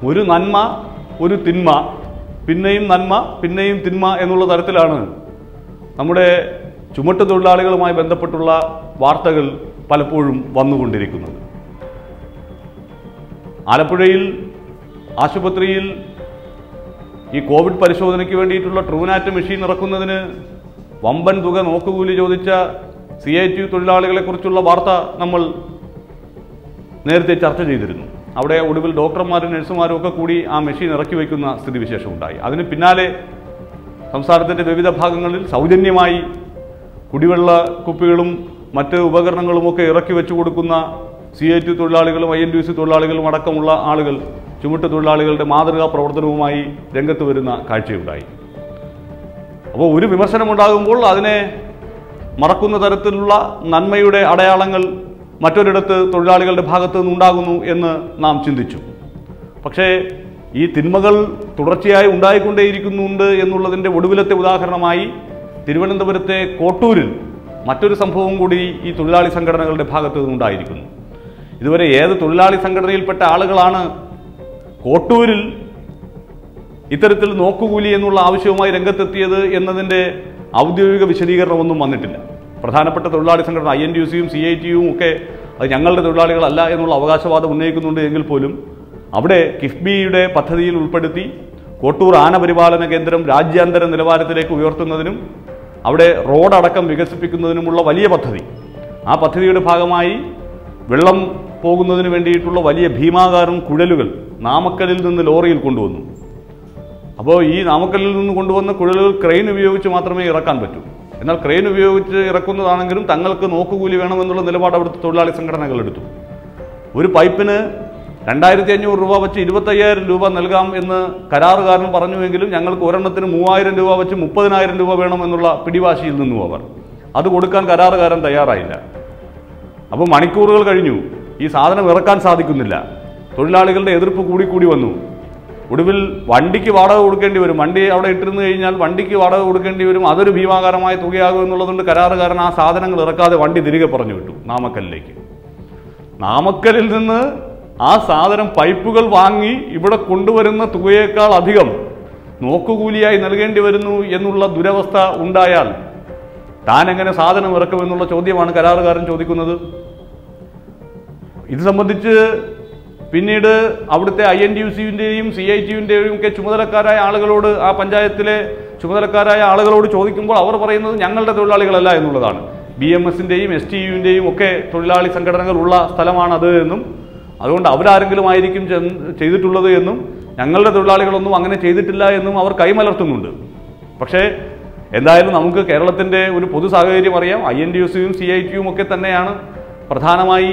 ഒരു നന്മ ഒരു തിന്മ പിന്നെയും നന്മ പിന്നെയും തിന്മ എന്നുള്ള തരത്തിലാണ് നമ്മുടെ ചുമട്ട് തൊഴിലാളികളുമായി ബന്ധപ്പെട്ടുള്ള വാർത്തകൾ പലപ്പോഴും വന്നുകൊണ്ടിരിക്കുന്നത് ആലപ്പുഴയിൽ ആശുപത്രിയിൽ ഈ കോവിഡ് പരിശോധനയ്ക്ക് വേണ്ടിയിട്ടുള്ള ട്രൂനാറ്റ് മെഷീൻ ഇറക്കുന്നതിന് വമ്പൻ തുക നോക്കുകൂലി ചോദിച്ച സി ഐ ടി തൊഴിലാളികളെക്കുറിച്ചുള്ള വാർത്ത നമ്മൾ നേരത്തെ ചർച്ച ചെയ്തിരുന്നു അവിടെ ഒടുവിൽ ഡോക്ടർമാരും നഴ്സുമാരും ഒക്കെ കൂടി ആ മെഷീൻ ഇറക്കി വയ്ക്കുന്ന സ്ഥിതിവിശേഷം ഉണ്ടായി അതിന് പിന്നാലെ സംസ്ഥാനത്തിൻ്റെ വിവിധ ഭാഗങ്ങളിൽ സൗജന്യമായി കുടിവെള്ള കുപ്പികളും മറ്റ് ഉപകരണങ്ങളുമൊക്കെ ഇറക്കി വെച്ചു കൊടുക്കുന്ന സി ഐ ടി തൊഴിലാളികളും ഐ എൻ ടി സി തൊഴിലാളികളും അടക്കമുള്ള ആളുകൾ ചുമട്ട് തൊഴിലാളികളുടെ മാതൃകാ പ്രവർത്തനവുമായി രംഗത്ത് വരുന്ന കാഴ്ചയുണ്ടായി അപ്പോൾ ഒരു വിമർശനമുണ്ടാകുമ്പോൾ അതിനെ മറക്കുന്ന തരത്തിലുള്ള നന്മയുടെ അടയാളങ്ങൾ മറ്റൊരിടത്ത് തൊഴിലാളികളുടെ ഭാഗത്തു നിന്നുണ്ടാകുന്നു എന്ന് നാം ചിന്തിച്ചു പക്ഷേ ഈ തിന്മകൾ തുടർച്ചയായി ഉണ്ടായിക്കൊണ്ടേയിരിക്കുന്നുണ്ട് എന്നുള്ളതിൻ്റെ ഒടുവിലത്തെ ഉദാഹരണമായി തിരുവനന്തപുരത്തെ കോട്ടൂരിൽ മറ്റൊരു സംഭവം കൂടി ഈ തൊഴിലാളി സംഘടനകളുടെ ഭാഗത്തു നിന്നുണ്ടായിരിക്കുന്നു ഇതുവരെ ഏത് തൊഴിലാളി സംഘടനയിൽപ്പെട്ട ആളുകളാണ് കോട്ടൂരിൽ ഇത്തരത്തിൽ നോക്കുകൂലി എന്നുള്ള ആവശ്യവുമായി രംഗത്തെത്തിയത് എന്നതിൻ്റെ ഔദ്യോഗിക വിശദീകരണമൊന്നും വന്നിട്ടില്ല പ്രധാനപ്പെട്ട തൊഴിലാളി സംഘടന ഐ എൻ ടി യു സിയും സി ഐ ടിയും ഒക്കെ അത് ഞങ്ങളുടെ തൊഴിലാളികളല്ല എന്നുള്ള അവകാശവാദം ഉന്നയിക്കുന്നുണ്ട് എങ്കിൽ പോലും അവിടെ കിഫ്ബിയുടെ പദ്ധതിയിൽ ഉൾപ്പെടുത്തി കോട്ടൂർ ആനപരിപാലന കേന്ദ്രം രാജ്യാന്തര നിലവാരത്തിലേക്ക് ഉയർത്തുന്നതിനും അവിടെ റോഡടക്കം വികസിപ്പിക്കുന്നതിനുമുള്ള വലിയ പദ്ധതി ആ പദ്ധതിയുടെ ഭാഗമായി വെള്ളം പോകുന്നതിന് വേണ്ടിയിട്ടുള്ള വലിയ ഭീമാകാരം കുഴലുകൾ നാമക്കലിൽ നിന്ന് ലോറിയിൽ കൊണ്ടുവന്നു അപ്പോൾ ഈ നാമക്കല്ലിൽ നിന്ന് കൊണ്ടുവന്ന കുഴലുകൾ ക്രെയിൻ ഉപയോഗിച്ച് മാത്രമേ ഇറക്കാൻ പറ്റൂ എന്നാൽ ക്രെയിൻ ഉപയോഗിച്ച് ഇറക്കുന്നതാണെങ്കിലും തങ്ങൾക്ക് നോക്കുകൂലി വേണമെന്നുള്ള നിലപാട് അവിടുത്തെ തൊഴിലാളി സംഘടനകൾ എടുത്തു ഒരു പൈപ്പിന് രണ്ടായിരത്തി അഞ്ഞൂറ് രൂപ വെച്ച് ഇരുപത്തയ്യായിരം രൂപ നൽകാം എന്ന് കരാറുകാരൻ പറഞ്ഞുവെങ്കിലും ഞങ്ങൾക്ക് ഒരെണ്ണത്തിന് മൂവായിരം രൂപ വെച്ച് മുപ്പതിനായിരം രൂപ വേണമെന്നുള്ള പിടിവാശിയിൽ നിന്നു അവർ അത് കൊടുക്കാൻ കരാറുകാരൻ തയ്യാറായില്ല അപ്പോൾ മണിക്കൂറുകൾ കഴിഞ്ഞു ഈ സാധനം ഇറക്കാൻ സാധിക്കുന്നില്ല തൊഴിലാളികളുടെ എതിർപ്പ് കൂടി കൂടി വന്നു ഒടുവിൽ വണ്ടിക്ക് വാടക കൊടുക്കേണ്ടി വരും വണ്ടി അവിടെ ഇട്ടിരുന്നു കഴിഞ്ഞാൽ വണ്ടിക്ക് വാടക കൊടുക്കേണ്ടി വരും അതൊരു ഭീമാകാരമായ തുകയാകും എന്നുള്ളതുകൊണ്ട് കരാറുകാരൻ ആ സാധനങ്ങൾ ഇറക്കാതെ വണ്ടി തിരികെ പറഞ്ഞു വിട്ടു നാമക്കല്ലിലേക്ക് നാമക്കലിൽ നിന്ന് ആ സാധനം പൈപ്പുകൾ വാങ്ങി ഇവിടെ കൊണ്ടുവരുന്ന തുകയേക്കാൾ അധികം നോക്കുകൂലിയായി നൽകേണ്ടി വരുന്നു എന്നുള്ള ദുരവസ്ഥ ഉണ്ടായാൽ താൻ എങ്ങനെ സാധനം ഇറക്കുമെന്നുള്ള ചോദ്യമാണ് കരാറുകാരൻ ചോദിക്കുന്നത് ഇത് സംബന്ധിച്ച് പിന്നീട് അവിടുത്തെ ഐ എൻ ടി യു സിയുടെയും സി ഐ ടിയുടെയും ഒക്കെ ചുമതലക്കാരായ ആളുകളോട് ആ പഞ്ചായത്തിലെ ചുമതലക്കാരായ ആളുകളോട് ചോദിക്കുമ്പോൾ അവർ പറയുന്നത് ഞങ്ങളുടെ തൊഴിലാളികളല്ല എന്നുള്ളതാണ് ബി എം എസിൻ്റെയും എസ് ടി യുവിൻ്റെയും ഒക്കെ തൊഴിലാളി സംഘടനകൾ ഉള്ള സ്ഥലമാണത് എന്നും അതുകൊണ്ട് അവരാരെങ്കിലും ആയിരിക്കും ചെന്ന് ചെയ്തിട്ടുള്ളത് എന്നും ഞങ്ങളുടെ തൊഴിലാളികളൊന്നും അങ്ങനെ ചെയ്തിട്ടില്ല എന്നും അവർ കൈമലർത്തുന്നുണ്ട് പക്ഷേ എന്തായാലും നമുക്ക് കേരളത്തിൻ്റെ ഒരു പൊതു സാഹചര്യം അറിയാം ഐ എൻ ഡി യു സിയും സി ഐ ടിയും ഒക്കെ തന്നെയാണ് പ്രധാനമായി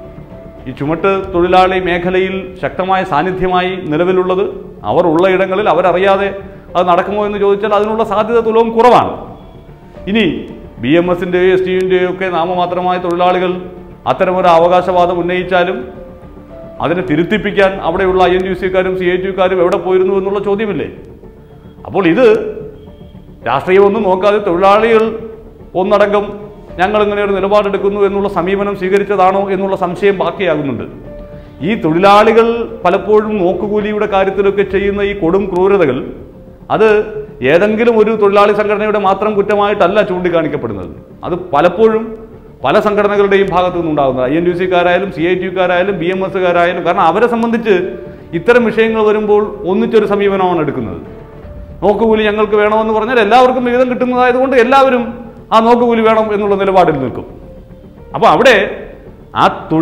ഈ ചുമട്ട് തൊഴിലാളി മേഖലയിൽ ശക്തമായ സാന്നിധ്യമായി നിലവിലുള്ളത് അവർ ഉള്ള ഇടങ്ങളിൽ അവരറിയാതെ അത് നടക്കുമോ എന്ന് ചോദിച്ചാൽ അതിനുള്ള സാധ്യത തുലവും കുറവാണ് ഇനി ബി എം എസിൻ്റെയോ എസ് ടിയുടെയോ ഒക്കെ നാമമാത്രമായ തൊഴിലാളികൾ അത്തരമൊരു അവകാശവാദം ഉന്നയിച്ചാലും അതിനെ തിരുത്തിപ്പിക്കാൻ അവിടെയുള്ള ഐ എൻ ടി സിക്കാരും സി ഐ ടിക്കാരും എവിടെ പോയിരുന്നു എന്നുള്ള ചോദ്യമില്ലേ അപ്പോൾ ഇത് രാഷ്ട്രീയമൊന്നും നോക്കാതെ തൊഴിലാളികൾ ഒന്നടങ്കം ഞങ്ങൾ ഇങ്ങനെ ഒരു നിലപാടെടുക്കുന്നു എന്നുള്ള സമീപനം സ്വീകരിച്ചതാണോ എന്നുള്ള സംശയം ബാക്കിയാകുന്നുണ്ട് ഈ തൊഴിലാളികൾ പലപ്പോഴും നോക്കുകൂലിയുടെ കാര്യത്തിലൊക്കെ ചെയ്യുന്ന ഈ കൊടും ക്രൂരതകൾ അത് ഏതെങ്കിലും ഒരു തൊഴിലാളി സംഘടനയുടെ മാത്രം കുറ്റമായിട്ടല്ല ചൂണ്ടിക്കാണിക്കപ്പെടുന്നത് അത് പലപ്പോഴും പല സംഘടനകളുടെയും ഭാഗത്തു നിന്നുണ്ടാകുന്നത് ഐ എൻ ടി സിക്കാരായാലും സി ഐ ടിക്കാരായാലും ബി എം എസ്സുകാരായാലും കാരണം അവരെ സംബന്ധിച്ച് ഇത്തരം വിഷയങ്ങൾ വരുമ്പോൾ ഒന്നിച്ചൊരു സമീപനമാണ് എടുക്കുന്നത് നോക്കുകൂലി ഞങ്ങൾക്ക് വേണമെന്ന് പറഞ്ഞാൽ എല്ലാവർക്കും വിഹിതം കിട്ടുന്നതായതുകൊണ്ട് എല്ലാവരും ആ നോക്കുകൂലി വേണം എന്നുള്ള നിലപാടിൽ നിൽക്കും അപ്പോൾ അവിടെ ആ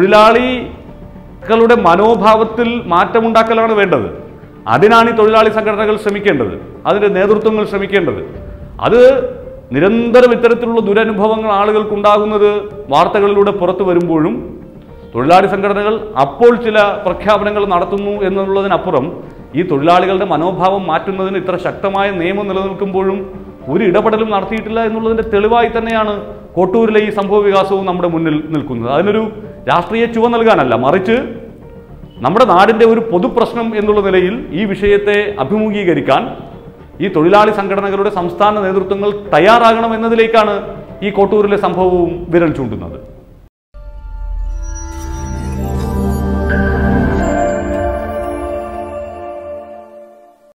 തൊഴിലാളികളുടെ മനോഭാവത്തിൽ മാറ്റമുണ്ടാക്കലാണ് വേണ്ടത് അതിനാണ് ഈ തൊഴിലാളി സംഘടനകൾ ശ്രമിക്കേണ്ടത് അതിൻ്റെ നേതൃത്വങ്ങൾ ശ്രമിക്കേണ്ടത് അത് നിരന്തരം ഇത്തരത്തിലുള്ള ദുരനുഭവങ്ങൾ ആളുകൾക്കുണ്ടാകുന്നത് വാർത്തകളിലൂടെ പുറത്തു വരുമ്പോഴും തൊഴിലാളി സംഘടനകൾ അപ്പോൾ ചില പ്രഖ്യാപനങ്ങൾ നടത്തുന്നു എന്നുള്ളതിനപ്പുറം ഈ തൊഴിലാളികളുടെ മനോഭാവം മാറ്റുന്നതിന് ഇത്ര ശക്തമായ നിയമം നിലനിൽക്കുമ്പോഴും ഒരു ഇടപെടലും നടത്തിയിട്ടില്ല എന്നുള്ളതിൻ്റെ തെളിവായി തന്നെയാണ് കോട്ടൂരിലെ ഈ സംഭവ വികാസവും നമ്മുടെ മുന്നിൽ നിൽക്കുന്നത് അതിനൊരു രാഷ്ട്രീയ ചുവ നൽകാനല്ല മറിച്ച് നമ്മുടെ നാടിൻ്റെ ഒരു പൊതുപ്രശ്നം എന്നുള്ള നിലയിൽ ഈ വിഷയത്തെ അഭിമുഖീകരിക്കാൻ ഈ തൊഴിലാളി സംഘടനകളുടെ സംസ്ഥാന നേതൃത്വങ്ങൾ തയ്യാറാകണം എന്നതിലേക്കാണ് ഈ കോട്ടൂരിലെ സംഭവവും വിരൽ ചൂണ്ടുന്നത്